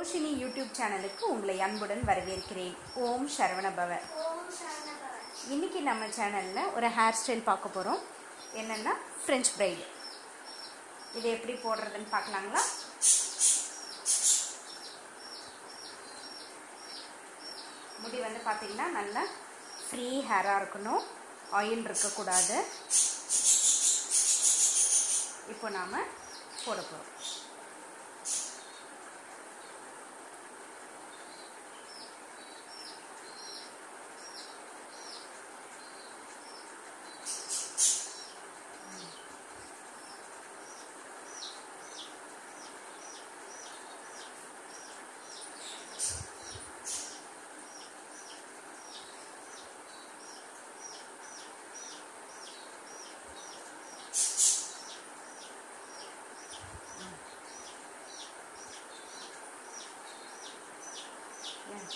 Roshini YouTube சேனலுக்கு உங்களை அன்புடன் வரவேற்கிறேன் ஓம் சரவணபவ ஓம் சரணபவ இன்னைக்கு நம்ம சேனலில் ஒரு ஹேர் ஸ்டைல் பார்க்க போகிறோம் என்னென்னா ஃப்ரெஞ்ச் பிரைடு இது எப்படி போடுறதுன்னு பார்க்கலாங்களா முடி வந்து பார்த்தீங்கன்னா நல்லா ஃப்ரீ ஹேராக இருக்கணும் ஆயில் இருக்கக்கூடாது இப்போ நாம் போட போகிறோம் Yeah.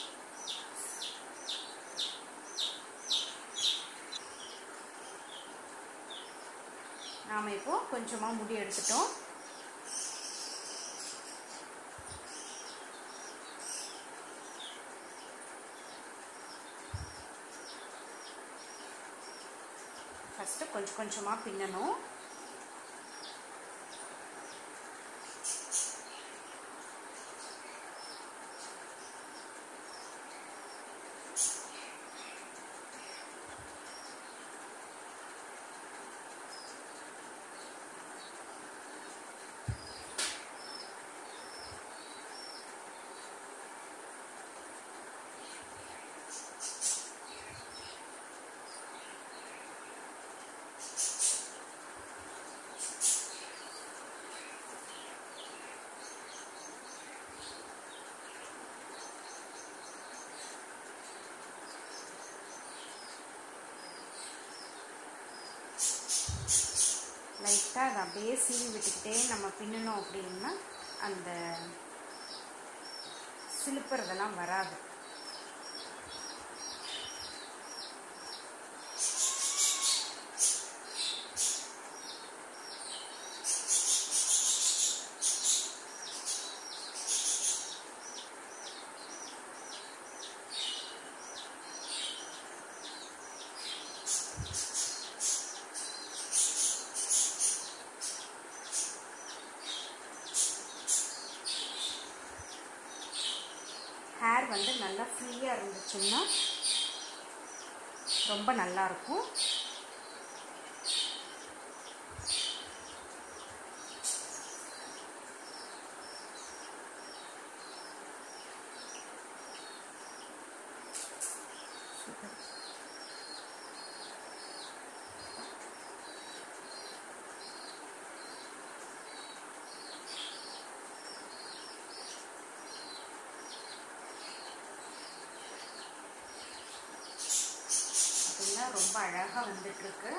நாம் இப்போ கொஞ்சமாக முடி எடுத்துட்டோம் ஃபஸ்ட்டு கொஞ்சம் கொஞ்சமாக பின்னணும் லைட்டாக அதை அப்படியே சீவி விட்டுக்கிட்டே நம்ம பின்னணும் அப்படின்னா அந்த சிலுப்புறதெல்லாம் வராது ஹேர் வந்து நல்லா ஃப்ரீயாக இருந்துச்சுன்னா ரொம்ப நல்லா இருக்கும் அப்படின்னா ரொம்ப அழகாக வந்துட்டு இருக்கு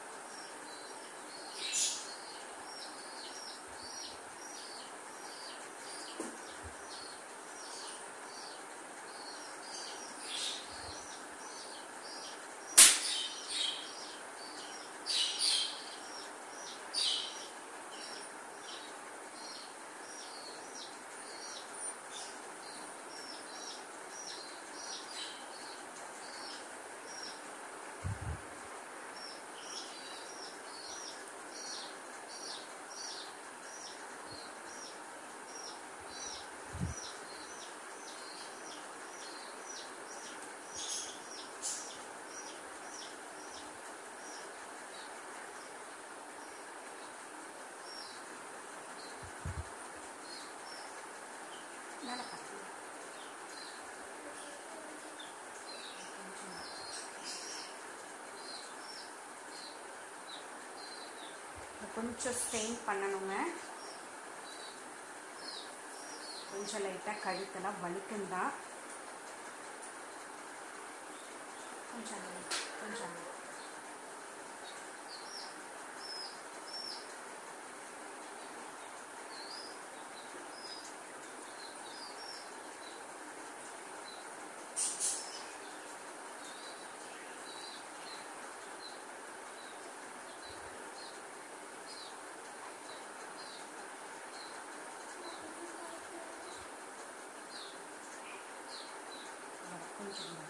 மேலே பாருங்க. இது கொஞ்சம் ஸ்ட்ரெயின் பண்ணணுங்க கொஞ்சம் லைட்டாக கழுத்தெல்லாம் வலிக்கும் தான் கொஞ்சம் light, கொஞ்சம் light. காமிச்சிருங்க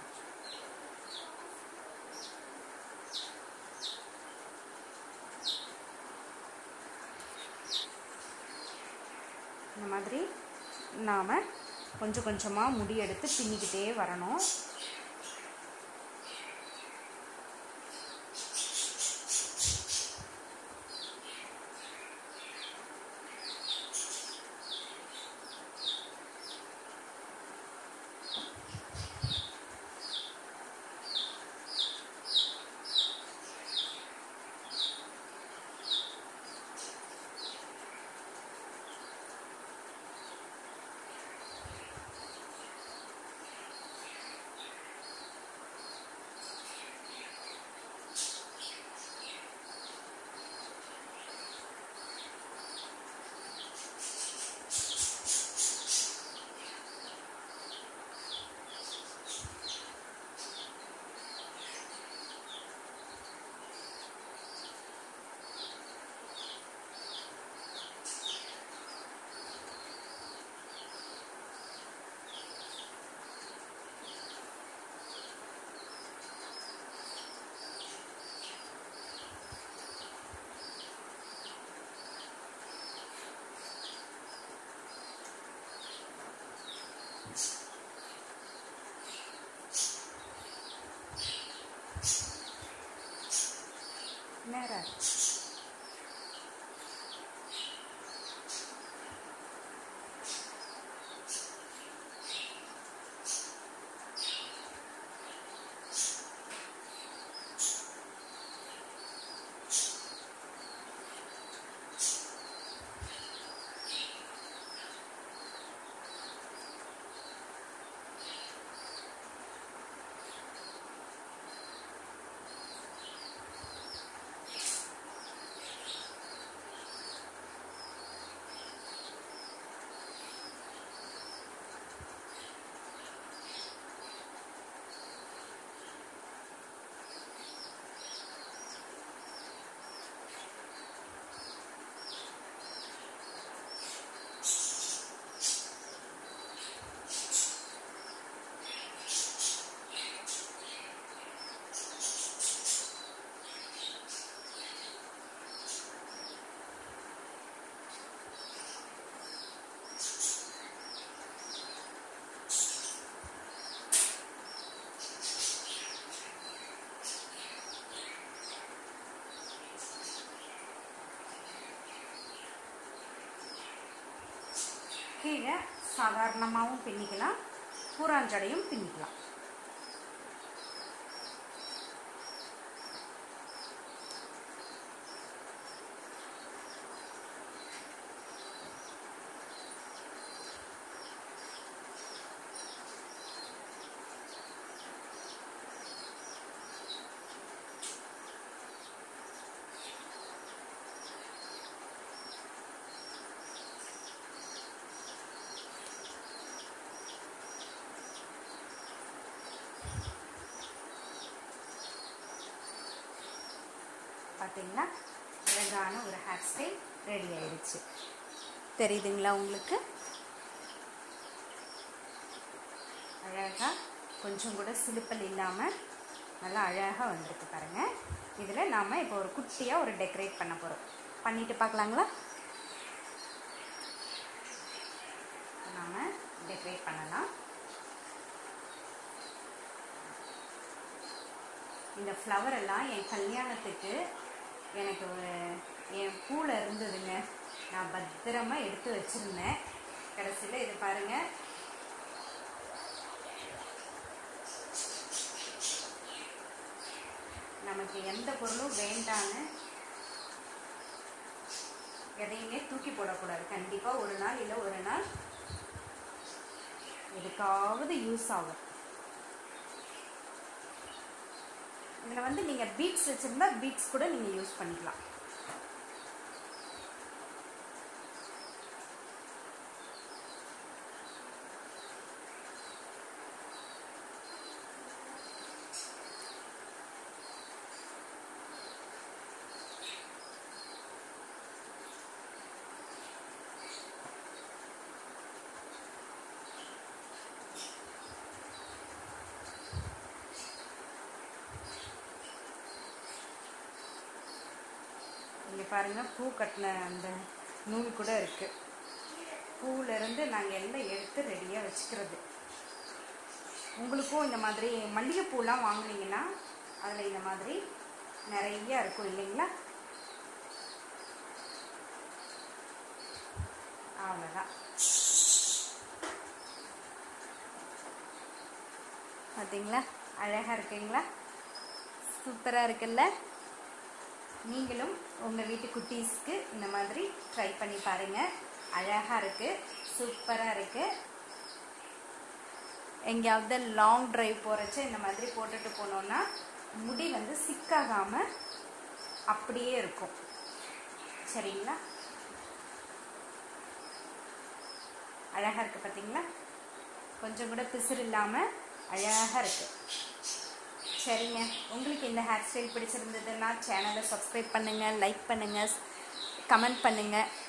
இந்த மாதிரி நாம் கொஞ்சம் கொஞ்சமாக முடி எடுத்து பின்னிக்கிட்டே வரணும் நேரம் கீழே சாதாரணமாகவும் பின்னிக்கலாம் பூராஞ்சடையும் பின்னிக்கலாம் பார்த்தீங்களா அழகான ஒரு ஹேர் ஸ்டைல் ரெடி ஆயிடுச்சு தெரியுதுங்களா உங்களுக்கு அழகாக கொஞ்சம் கூட சிலுப்பல் இல்லாமல் நல்லா அழகாக வந்துருக்கு பாருங்கள் இதில் நாம் இப்போ ஒரு குட்டியாக ஒரு டெக்கரேட் பண்ண போகிறோம் பண்ணிட்டு பார்க்கலாங்களா நாம் டெக்கரேட் பண்ணலாம் இந்த ஃப்ளவர் எல்லாம் என் கல்யாணத்துக்கு எனக்கு ஒரு என் பூவில் இருந்ததுங்க நான் பத்திரமா எடுத்து வச்சுருந்தேன் கடைசியில் இது பாருங்க நமக்கு எந்த பொருளும் வேண்டான்னு எதையுமே தூக்கி போடக்கூடாது கண்டிப்பாக ஒரு நாள் இல்லை ஒரு நாள் எதுக்காவது யூஸ் ஆகும் இதில் வந்து நீங்கள் பீட்ஸ் வச்சுருந்தா பீட்ஸ் கூட நீங்கள் யூஸ் பண்ணிக்கலாம் பாருங்கள் பூ கட்டின அந்த நூல் கூட இருக்குது பூவிலேருந்து நாங்கள் எல்லாம் எடுத்து ரெடியாக வச்சுக்கிறது உங்களுக்கும் இந்த மாதிரி மல்லிகைப்பூலாம் வாங்குனீங்கன்னா அதில் இந்த மாதிரி நிறைய இருக்கும் இல்லைங்களா அவ்வளோதான் பார்த்தீங்களா அழகாக இருக்குங்களா சூப்பராக இருக்குல்ல நீங்களும் உங்கள் வீட்டு குட்டீஸ்க்கு இந்த மாதிரி ட்ரை பண்ணி பாருங்கள் அழகாக இருக்குது சூப்பராக இருக்குது எங்கேயாவது லாங் டிரைவ் போகிறச்ச இந்த மாதிரி போட்டுட்டு போனோன்னா முடி வந்து சிக்காகாமல் அப்படியே இருக்கும் சரிங்களா அழகாக இருக்குது பார்த்தீங்களா கொஞ்சம் கூட பிசுறு இல்லாமல் அழகாக இருக்குது சரிங்க உங்களுக்கு இந்த ஹேர் ஸ்டைல் பிடிச்சிருந்ததுன்னா சேனலை சப்ஸ்கிரைப் பண்ணுங்கள் லைக் பண்ணுங்கள் கமெண்ட் பண்ணுங்கள்